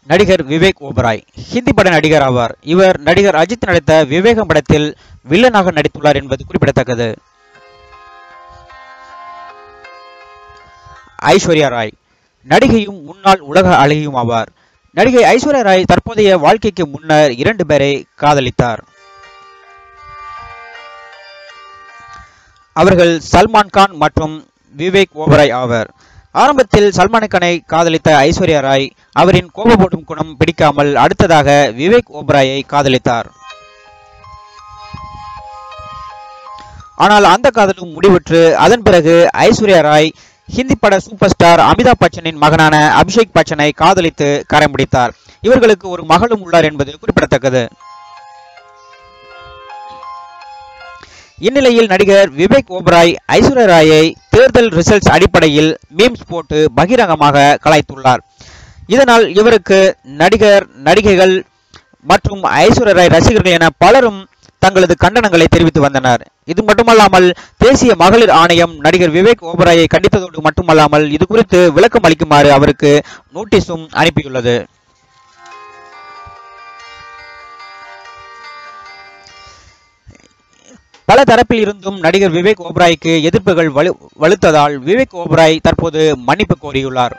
நடிகர் விவேக் ஓபராய் ஹிந்தி பட நடிகர் ஆவார் இவர் நடிகர் அஜித் நடித்த விவேகம் படத்தில் வில்லனாக நடித்துள்ளார் என்பது குறிப்பிடத்தக்கது ஐஸ்வர்யா ராய் நடிகையும் முன்னாள் உலக அழகியும் ஆவார் நடிகை ஐஸ்வர்யா ராய் தற்போதைய வாழ்க்கைக்கு முன்னர் இரண்டு பேரை காதலித்தார் அவர்கள் சல்மான் கான் மற்றும் விவேக் ஓபராய் ஆவர் ஆரம்பத்தில் சல்மான் கானை காதலித்த ஐஸ்வர்யா ராய் அவரின் கோபப்படும் குணம் பிடிக்காமல் அடுத்ததாக விவேக் ஓபராயை காதலித்தார் ஆனால் அந்த காதலும் முடிவுற்று அதன் பிறகு ஐஸ்வர்யா ராய் ஹிந்தி பட சூப்பர் ஸ்டார் அமிதாப் பச்சனின் மகனான அபிஷேக் பச்சனை காதலித்து கரை முடித்தார் இவர்களுக்கு ஒரு மகளும் உள்ளார் என்பது குறிப்பிடத்தக்கது இந்நிலையில் நடிகர் விவேக் ஓபராய் ஐஸ்வர்யா ராயை தேர்தல் ரிசல்ட்ஸ் அடிப்படையில் மீம்ஸ் போட்டு பகிரங்கமாக கலாய்த்துள்ளார் இதனால் இவருக்கு நடிகர் நடிகைகள் மற்றும் ஐஸ்வர்யா ராய் ரசிகர்கள் என பலரும் தங்களது கண்டனங்களை தெரிவித்து வந்தனர் இது மட்டுமல்லாமல் தேசிய மகளிர் ஆணையம் நடிகர் விவேக் ஓபராயை கண்டித்ததோடு மட்டுமல்லாமல் இது குறித்து விளக்கம் அளிக்குமாறு அவருக்கு நோட்டீஸும் அனுப்பியுள்ளது பல தரப்பில் இருந்தும் நடிகர் விவேக் ஓபராய்க்கு எதிர்ப்புகள் வலு வலுத்ததால் விவேக் ஓபராய் தற்போது மன்னிப்பு கோரியுள்ளார்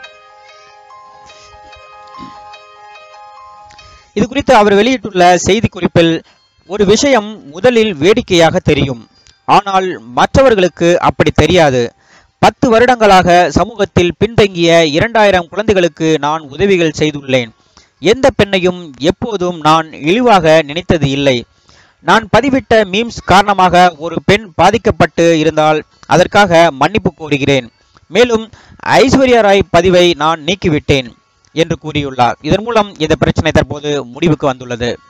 இது குறித்து அவர் வெளியிட்டுள்ள செய்தி குறிப்பில் ஒரு விஷயம் முதலில் வேடிக்கையாக தெரியும் ஆனால் மற்றவர்களுக்கு அப்படி தெரியாது பத்து வருடங்களாக சமூகத்தில் பின்தங்கிய இரண்டாயிரம் குழந்தைகளுக்கு நான் உதவிகள் செய்துள்ளேன் எந்த பெண்ணையும் எப்போதும் நான் இழிவாக நினைத்தது இல்லை நான் பதிவிட்ட மீம்ஸ் காரணமாக ஒரு பெண் பாதிக்கப்பட்டு இருந்தால் அதற்காக மன்னிப்பு கோருகிறேன் மேலும் ஐஸ்வர்யா ராய் பதிவை நான் நீக்கிவிட்டேன் என்று கூறியுள்ளார் இதன் மூலம் இந்த பிரச்சனை தற்போது முடிவுக்கு வந்துள்ளது